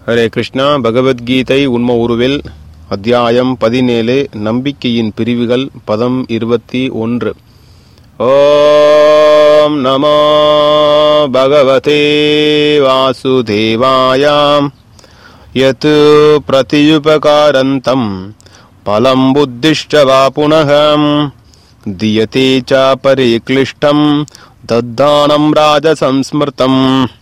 ஹரே கிருஷ்ணா பகவத்கீதை உண்ம உருவில் அத்தியாயம் பதினேழு நம்பிக்கையின் பிரிவுகள் பதம் இருபத்தி ஒன்று ஓம் நமோ பகவதே வாசுதேவாயாம் யத் பிரதியுபகாரந்தம் பலம் புத்திஷ்ட வா புனः दीयते च परिक्लिष्टम् दद्दानम् राजसंस्मृतम्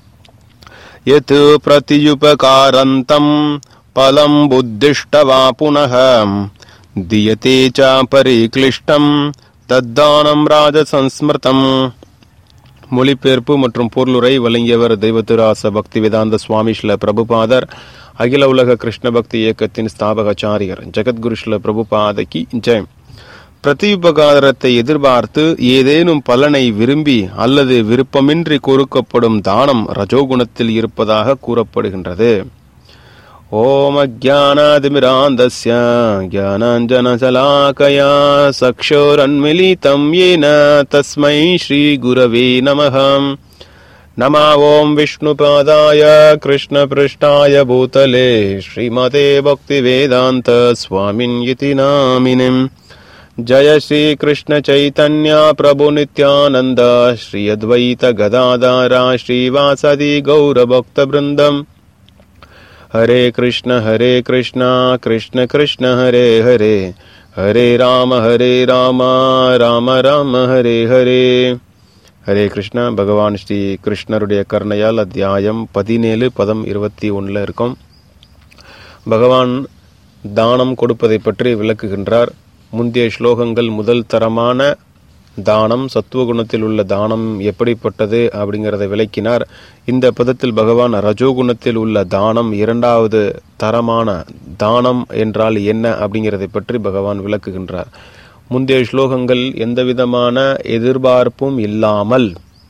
यत् प्रत्युपकारन्तम् फलम् बुद्धिष्ट वा पुनः दीयते च परिक्लिष्टम् தத்தானம் ராஜசம்ஸ்மிருதம் மொழிபெயர்ப்பு மற்றும் பொருளுரை வழங்கியவர் தெய்வத்திராச பக்தி வேதாந்த சுவாமி ஸ்ல பிரபுபாதர் அகில உலக கிருஷ்ண பக்தி இயக்கத்தின் ஸ்தாபகாச்சாரியர் ஜெகத்குரு ஸ்ல பிரபுபாதகி ஜெயம் பிரதியுபகாரத்தை எதிர்பார்த்து ஏதேனும் பலனை விரும்பி அல்லது விருப்பமின்றி கொடுக்கப்படும் தானம் ரஜோகுணத்தில் இருப்பதாக கூறப்படுகின்றது ஓம் அஜானாதிமிராந்தஸ்ய ज्ञानाञ्जनशलाकया सक्षोरन्मिलितं येन तस्मै श्रीगुरवे नमः नमा ॐ विष्णुपादाय कृष्णपृष्ठाय भूतले श्रीमते भक्तिवेदान्त स्वामिन् इति नामिनिम् जय श्रीकृष्ण चैतन्य प्रभु नित्यानन्द श्री अद्वैत गदाधारा श्रीवासदि गौरभक्तवृन्दम् हरे कृष्ण हरे कृष्ण कृष्ण कृष्ण हरे हरे हरे राम हरे राम ராம ராம ஹரே ஹரே ஹரே கிருஷ்ணா பகவான் ஸ்ரீ கிருஷ்ணருடைய கருணையால் அத்தியாயம் பதினேழு பதம் இருபத்தி ஒன்றில் இருக்கும் பகவான் தானம் கொடுப்பதை பற்றி விளக்குகின்றார் முந்தைய ஸ்லோகங்கள் முதல் தரமான தானம் சத்துவகுணத்தில் உள்ள தானம் எப்படிப்பட்டது அப்படிங்கிறத விளக்கினார் இந்த பதத்தில் பகவான் ரஜோகுணத்தில் உள்ள தானம் இரண்டாவது தரமான தானம் என்றால் என்ன அப்படிங்கிறதை பற்றி பகவான் விளக்குகின்றார் முந்தைய ஸ்லோகங்கள் எந்தவிதமான எதிர்பார்ப்பும் இல்லாமல்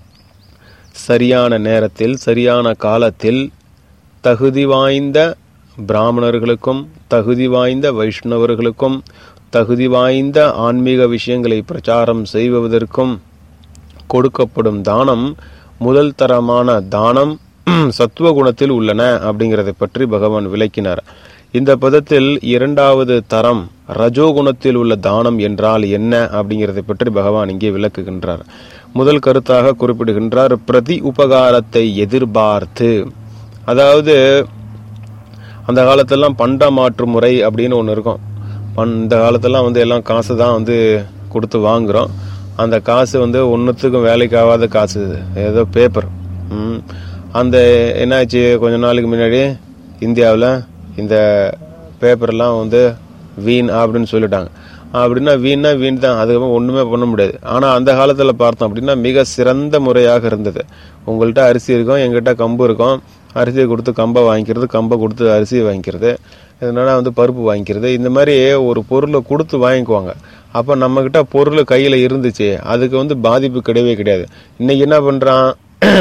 சரியான நேரத்தில் சரியான காலத்தில் தகுதி வாய்ந்த பிராமணர்களுக்கும் தகுதி வாய்ந்த வைஷ்ணவர்களுக்கும் தகுதி வாய்ந்த ஆன்மீக விஷயங்களை பிரச்சாரம் செய்வதற்கும் கொடுக்கப்படும் தானம் முதல் தரமான தானம் சத்துவ குணத்தில் உள்ளன அப்படிங்கிறதை பற்றி பகவான் விளக்கினார் இந்த பதத்தில் இரண்டாவது தரம் ரஜோகுணத்தில் உள்ள தானம் என்றால் என்ன அப்படிங்கிறதை பற்றி பகவான் இங்கே விளக்குகின்றார் முதல் கருத்தாக குறிப்பிடுகின்றார் பிரதி உபகாரத்தை எதிர்பார்த்து அதாவது அந்த காலத்தெல்லாம் பண்ட மாற்று முறை அப்படின்னு ஒன்று இருக்கும் அந்த காலத்தெல்லாம் வந்து எல்லாம் காசு தான் வந்து கொடுத்து வாங்குகிறோம் அந்த காசு வந்து ஒன்றுத்துக்கும் வேலைக்கு ஆகாத காசு ஏதோ பேப்பர் அந்த என்னாச்சு கொஞ்ச நாளுக்கு முன்னாடி இந்தியாவில் இந்த பேப்பர்லாம் வந்து வீண் அப்படின்னு சொல்லிட்டாங்க அப்படின்னா வீணா வீண் தான் அதுக்கப்புறம் ஒன்றுமே பண்ண முடியாது ஆனால் அந்த காலத்தில் பார்த்தோம் அப்படின்னா மிக சிறந்த முறையாக இருந்தது உங்கள்கிட்ட அரிசி இருக்கும் எங்கிட்ட கம்பு இருக்கும் அரிசியை கொடுத்து கம்பை வாங்கிக்கிறது கம்பை கொடுத்து அரிசியை வாங்கிக்கிறது இதனால வந்து பருப்பு வாங்கிக்கிறது இந்த மாதிரி ஒரு பொருளை கொடுத்து வாங்கிக்குவாங்க அப்போ நம்மக்கிட்ட பொருள் கையில் இருந்துச்சு அதுக்கு வந்து பாதிப்பு கிடையவே கிடையாது இன்னைக்கு என்ன பண்ணுறான்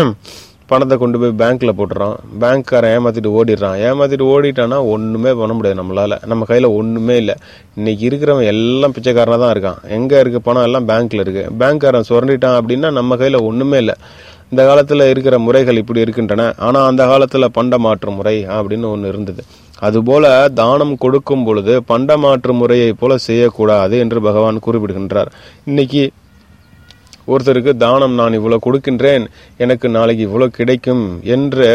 பணத்தை கொண்டு போய் பேங்க்கில் போட்டுறான் பேங்க்காரன் ஏமாற்றிட்டு ஓடிடுறான் ஏமாற்றிட்டு ஓடிட்டான்னா ஒன்றுமே பண்ண முடியாது நம்மளால் நம்ம கையில் ஒன்றுமே இல்லை இன்னைக்கு இருக்கிறவன் எல்லாம் பிச்சைக்காரனாக தான் இருக்கான் எங்கே இருக்க பணம் எல்லாம் பேங்க்கில் இருக்குது பேங்க்காரன் சுரண்டிட்டான் அப்படின்னா நம்ம கையில் ஒன்றுமே இல்லை இந்த காலத்தில் இருக்கிற முறைகள் இப்படி இருக்கின்றன ஆனால் அந்த காலத்தில் பண்ட மாற்று முறை அப்படின்னு ஒன்று இருந்தது அதுபோல தானம் கொடுக்கும் பொழுது பண்ட மாற்று முறையை போல செய்யக்கூடாது என்று பகவான் குறிப்பிடுகின்றார் இன்னைக்கு ஒருத்தருக்கு தானம் நான் இவ்வளவு கொடுக்கின்றேன் எனக்கு நாளைக்கு இவ்வளவு கிடைக்கும் என்று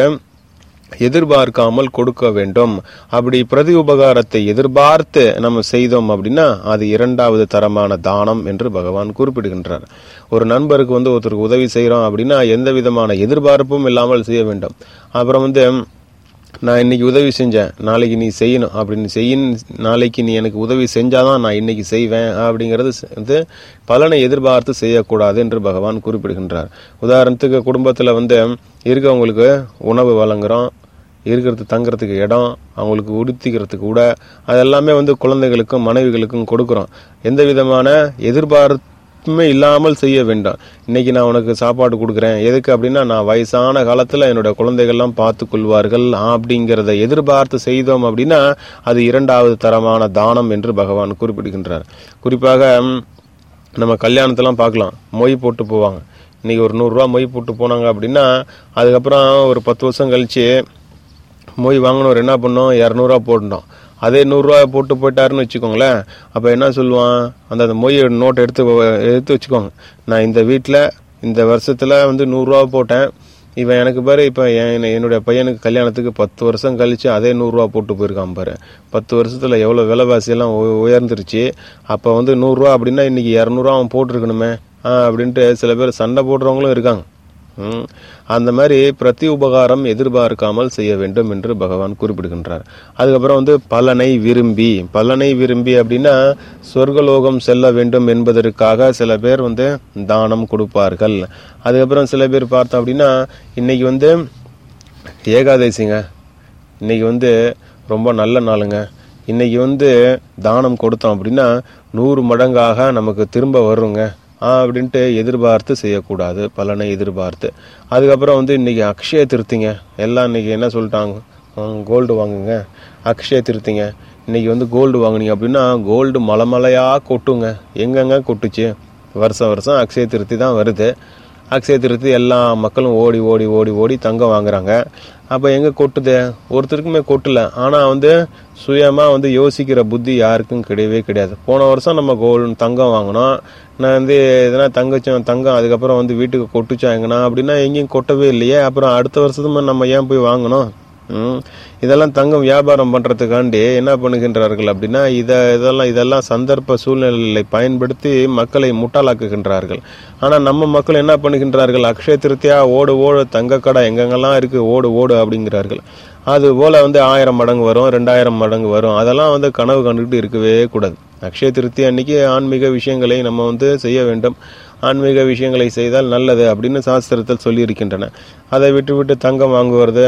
எதிர்பார்க்காமல் கொடுக்க வேண்டும் அப்படி பிரதி உபகாரத்தை எதிர்பார்த்து நம்ம செய்தோம் அப்படின்னா அது இரண்டாவது தரமான தானம் என்று பகவான் குறிப்பிடுகின்றார் ஒரு நண்பருக்கு வந்து ஒருத்தருக்கு உதவி செய்கிறோம் அப்படின்னா எந்த விதமான எதிர்பார்ப்பும் இல்லாமல் செய்ய வேண்டும் அப்புறம் வந்து நான் இன்னைக்கு உதவி செஞ்சேன் நாளைக்கு நீ செய்யணும் அப்படின்னு செய்யின் நாளைக்கு நீ எனக்கு உதவி செஞ்சாதான் நான் இன்னைக்கு செய்வேன் அப்படிங்கிறது வந்து பலனை எதிர்பார்த்து செய்யக்கூடாது என்று பகவான் குறிப்பிடுகின்றார் உதாரணத்துக்கு குடும்பத்தில் வந்து இருக்கவங்களுக்கு உணவு வழங்குறோம் இருக்கிறது தங்குறதுக்கு இடம் அவங்களுக்கு உடுத்திக்கிறதுக்கு கூட அதெல்லாமே வந்து குழந்தைகளுக்கும் மனைவிகளுக்கும் கொடுக்குறோம் எந்த விதமான எதிர்பார்ப்பு எதுவுமே இல்லாமல் செய்ய வேண்டாம் இன்னைக்கு நான் உனக்கு சாப்பாடு கொடுக்குறேன் எதுக்கு அப்படின்னா நான் வயசான காலத்தில் என்னோட குழந்தைகள்லாம் பார்த்து கொள்வார்கள் அப்படிங்கிறத எதிர்பார்த்து செய்தோம் அப்படின்னா அது இரண்டாவது தரமான தானம் என்று பகவான் குறிப்பிடுகின்றார் குறிப்பாக நம்ம கல்யாணத்தெல்லாம் பார்க்கலாம் மொய் போட்டு போவாங்க இன்னைக்கு ஒரு நூறுரூவா மொய் போட்டு போனாங்க அப்படின்னா அதுக்கப்புறம் ஒரு பத்து வருஷம் கழிச்சு மொய் வாங்கினவர் என்ன பண்ணோம் இரநூறுவா போட்டோம் அதே நூறுரூவா போட்டு போயிட்டாருன்னு வச்சுக்கோங்களேன் அப்போ என்ன சொல்லுவான் அந்த அந்த மொய் நோட்டை எடுத்து வ- எடுத்து வச்சுக்கோங்க நான் இந்த வீட்டில் இந்த வருஷத்தில் வந்து நூறுரூவா போட்டேன் இவன் எனக்கு பாரு இப்போ என் என்னுடைய பையனுக்கு கல்யாணத்துக்கு பத்து வருஷம் கழிச்சு அதே நூறுரூவா போட்டு போயிருக்கான் பாரு பத்து வருஷத்தில் எவ்வளோ விலைவாசியெல்லாம் உ- உயர்ந்துருச்சு அப்போ வந்து நூறுரூவா அப்படின்னா இன்னைக்கு இரநூறுவா அவன் போட்டிருக்கணுமே ஆ அப்படின்ட்டு சில பேர் சண்டை போடுறவங்களும் இருக்காங்க ம். அந்த மாதிரி பிரதி உபகாரம் எதிர்பார்க்காமல் செய்ய வேண்டும் என்று பகவான் குறிப்பிடுகின்றார் அதுக்கப்புறம் வந்து பலனை விரும்பி பலனை விரும்பி அப்படின்னா சொர்க்கலோகம் செல்ல வேண்டும் என்பதற்காக சில பேர் வந்து தானம் கொடுப்பார்கள் அதுக்கப்புறம் சில பேர் பார்த்தோம் அப்படின்னா இன்னைக்கு வந்து ஏகாதசிங்க இன்னைக்கு வந்து ரொம்ப நல்ல நாளுங்க இன்னைக்கு வந்து தானம் கொடுத்தோம் அப்படின்னா நூறு மடங்காக நமக்கு திரும்ப வருங்க ஆ அப்படின்ட்டு எதிர்பார்த்து செய்யக்கூடாது பலனை எதிர்பார்த்து அதுக்கப்புறம் வந்து இன்னைக்கு அக்ஷய திருத்திங்க எல்லாம் இன்னைக்கு என்ன சொல்லிட்டாங்க கோல்டு வாங்குங்க அக்ஷய திருத்திங்க இன்னைக்கு வந்து கோல்டு வாங்குனீங்க அப்படின்னா கோல்டு மலை மலையா கொட்டுங்க எங்கெங்க கொட்டுச்சு வருஷம் வருஷம் அக்ஷய திருத்தி தான் வருது அக்ஷய திருத்தி எல்லா மக்களும் ஓடி ஓடி ஓடி ஓடி தங்கம் வாங்குறாங்க அப்போ எங்கே கொட்டுது ஒருத்தருக்குமே கொட்டல ஆனால் வந்து சுயமாக வந்து யோசிக்கிற புத்தி யாருக்கும் கிடையவே கிடையாது போன வருஷம் நம்ம கோல்டு தங்கம் வாங்கினோம் நான் வந்து எதனா தங்கச்சோம் தங்கம் அதுக்கப்புறம் வந்து வீட்டுக்கு கொட்டுச்சா எங்கண்ணா அப்படின்னா எங்கேயும் கொட்டவே இல்லையே அப்புறம் அடுத்த வருஷத்துமே நம்ம ஏன் போய் வாங்கணும் ம். இதெல்லாம் தங்கம் வியாபாரம் பண்றதுக்காண்டி என்ன பண்ணுகின்றார்கள் அப்படின்னா இத இதெல்லாம் இதெல்லாம் சந்தர்ப்ப சூழ்நிலைகளை பயன்படுத்தி மக்களை முட்டாளாக்குகின்றார்கள் ஆனா நம்ம மக்கள் என்ன பண்ணுகின்றார்கள் அக்ஷய திருத்தியா ஓடு ஓடு தங்க கடை எங்கெங்கெல்லாம் இருக்கு ஓடு ஓடு அப்படிங்கிறார்கள் அது போல வந்து ஆயிரம் மடங்கு வரும் ரெண்டாயிரம் மடங்கு வரும் அதெல்லாம் வந்து கனவு கண்டுகிட்டு இருக்கவே கூடாது அக்ஷய திருத்தி அன்னைக்கு ஆன்மீக விஷயங்களை நம்ம வந்து செய்ய வேண்டும் ஆன்மீக விஷயங்களை செய்தால் நல்லது அப்படின்னு சாஸ்திரத்தில் சொல்லியிருக்கின்றன அதை விட்டு விட்டு தங்கம் வாங்குவது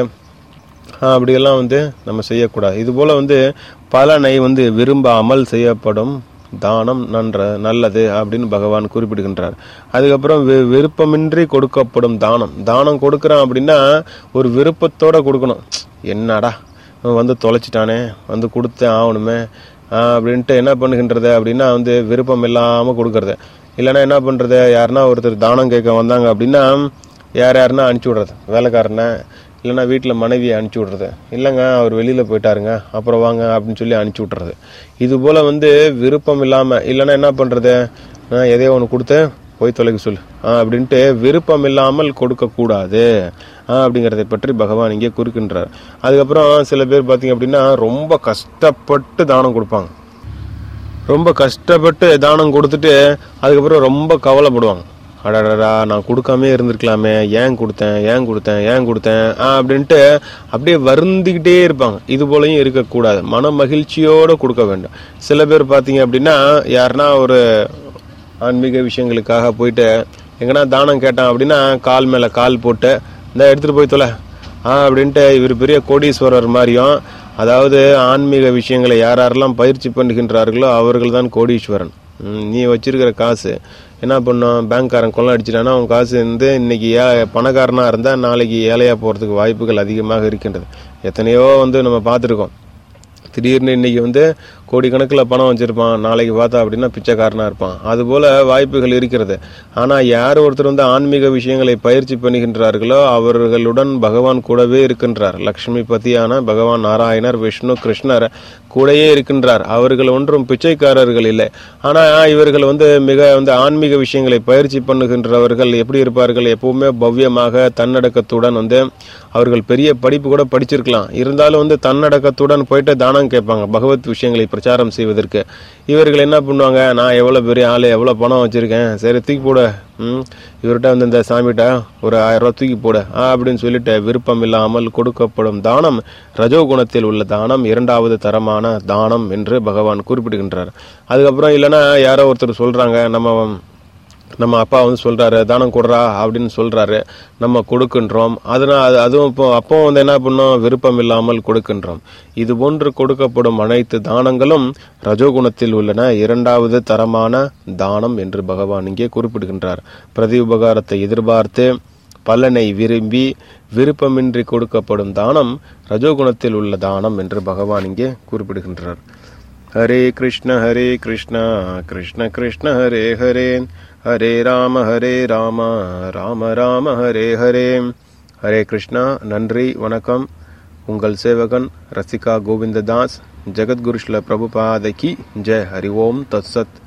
ஆஹ் அப்படியெல்லாம் வந்து நம்ம செய்யக்கூடாது இது போல வந்து பலனை வந்து விரும்பாமல் செய்யப்படும் தானம் நன்ற நல்லது அப்படின்னு பகவான் குறிப்பிடுகின்றார் அதுக்கப்புறம் வி- விருப்பமின்றி கொடுக்கப்படும் தானம் தானம் கொடுக்குறான் அப்படின்னா ஒரு விருப்பத்தோட கொடுக்கணும் என்னடா இவன் வந்து தொலைச்சிட்டானே வந்து கொடுத்தே ஆகணுமே ஆஹ் அப்படின்ட்டு என்ன பண்ணுகின்றது அப்படின்னா வந்து விருப்பம் இல்லாமல் கொடுக்கறது இல்லைன்னா என்ன பண்ணுறது யாருன்னா ஒருத்தர் தானம் கேட்க வந்தாங்க அப்படின்னா யார் யாருன்னா அனுப்பிச்சி விடுறது வேலைக்காரனை இல்லைன்னா வீட்டில் மனைவியை அனுப்பிச்சி விட்றது இல்லைங்க அவர் வெளியில் போயிட்டாருங்க அப்புறம் வாங்க அப்படின்னு சொல்லி அனுப்பிச்சி விட்றது இது போல் வந்து விருப்பம் இல்லாமல் இல்லைன்னா என்ன பண்ணுறது எதையோ ஒன்று கொடுத்து போய் தொலைக்க சொல்லு ஆ அப்படின்ட்டு விருப்பம் இல்லாமல் கொடுக்கக்கூடாது ஆ அப்படிங்கிறதை பற்றி பகவான் இங்கே குறிக்கின்றார் அதுக்கப்புறம் சில பேர் பார்த்தீங்க அப்படின்னா ரொம்ப கஷ்டப்பட்டு தானம் கொடுப்பாங்க ரொம்ப கஷ்டப்பட்டு தானம் கொடுத்துட்டு அதுக்கப்புறம் ரொம்ப கவலைப்படுவாங்க அடடடா நான் கொடுக்காமே இருந்திருக்கலாமே ஏன் கொடுத்தேன் ஏன் கொடுத்தேன் ஏன் கொடுத்தேன் ஆ, அப்படின்ட்டு அப்படியே வருந்திக்கிட்டே இருப்பாங்க இது போலயும் இருக்கக்கூடாது மன மகிழ்ச்சியோட கொடுக்க வேண்டும் சில பேர் பார்த்தீங்க அப்படின்னா யாருன்னா ஒரு ஆன்மீக விஷயங்களுக்காக போயிட்டு எங்கன்னா தானம் கேட்டான் அப்படின்னா கால் மேலே கால் போட்டு இந்த எடுத்துகிட்டு போய் தொலை ஆ அப்படின்ட்டு இவர் பெரிய கோடீஸ்வரர் மாதிரியும் அதாவது ஆன்மீக விஷயங்களை யார் யாரெல்லாம் பயிற்சி பண்ணுகின்றார்களோ அவர்கள் தான் கோடீஸ்வரன் ம், நீ வச்சிருக்கிற காசு என்ன பண்ணும் பேங்க்காரன் கொள்ளை அடிச்சிட்டானா அவன் காசு வந்து இன்னைக்கு ஏ பணக்காரனாக இருந்தால் நாளைக்கு ஏழையாக போகிறதுக்கு வாய்ப்புகள் அதிகமாக இருக்கின்றது எத்தனையோ வந்து நம்ம பார்த்துருக்கோம் திடீர்னு இன்னைக்கு வந்து கோடிக்கணக்கில் பணம் வச்சிருப்பான் நாளைக்கு பார்த்தா அப்படின்னா பிச்சைக்காரனா இருப்பான் அதுபோல வாய்ப்புகள் இருக்கிறது ஆனா யார் ஒருத்தர் வந்து ஆன்மீக விஷயங்களை பயிற்சி பண்ணுகின்றார்களோ அவர்களுடன் பகவான் கூடவே இருக்கின்றார் லக்ஷ்மி பத்தியான பகவான் நாராயணர் விஷ்ணு கிருஷ்ணர் கூடயே இருக்கின்றார் அவர்கள் ஒன்றும் பிச்சைக்காரர்கள் இல்லை ஆனா இவர்கள் வந்து மிக வந்து ஆன்மீக விஷயங்களை பயிற்சி பண்ணுகின்றவர்கள் எப்படி இருப்பார்கள் எப்பவுமே பவ்யமாக தன்னடக்கத்துடன் வந்து அவர்கள் பெரிய படிப்பு கூட படிச்சிருக்கலாம் இருந்தாலும் வந்து தன்னடக்கத்துடன் போயிட்டு தானம் கேட்பாங்க பகவத் விஷயங்களை பிரச்சாரம் செய்வதற்கு இவர்கள் என்ன பண்ணுவாங்க நான் எவ்வளவு பெரிய ஆளு எவ்வளவு பணம் வச்சிருக்கேன் சரி தூக்கி போட ம் இவர்கிட்ட வந்து இந்த சாமிகிட்ட ஒரு ஆயிரம் ரூபாய் தூக்கி போட ஆ அப்படின்னு சொல்லிட்டு விருப்பம் இல்லாமல் கொடுக்கப்படும் தானம் ரஜோகுணத்தில் உள்ள தானம் இரண்டாவது தரமான தானம் என்று பகவான் குறிப்பிடுகின்றார் அதுக்கப்புறம் இல்லைன்னா யாரோ ஒருத்தர் சொல்றாங்க நம்ம நம்ம அப்பா வந்து சொல்றாரு தானம் கொடுறா அப்படின்னு சொல்றாரு நம்ம கொடுக்கின்றோம் அதனால் அது அதுவும் இப்போ அப்போ வந்து என்ன பண்ணோம் விருப்பம் இல்லாமல் கொடுக்கின்றோம் இது போன்று கொடுக்கப்படும் அனைத்து தானங்களும் ரஜோகுணத்தில் உள்ளன இரண்டாவது தரமான தானம் என்று பகவான் இங்கே குறிப்பிடுகின்றார் பிரதி உபகாரத்தை எதிர்பார்த்து பலனை விரும்பி விருப்பமின்றி கொடுக்கப்படும் தானம் ரஜோகுணத்தில் உள்ள தானம் என்று பகவான் இங்கே குறிப்பிடுகின்றார் ஹரே கிருஷ்ண ஹரே கிருஷ்ண கிருஷ்ண கிருஷ்ண ஹரே ஹரே ஹரே ராம ஹரே ராம ராம ராம ஹரே ஹரே ஹரே கிருஷ்ணா நன்றி வணக்கம் உங்கள் சேவகன் ரசிகா கோவிந்ததாஸ் ஜெகத்குரு ஸ்ல பிரபுபாதைக்கு ஜெய் ஹரி ஓம் தத்சத்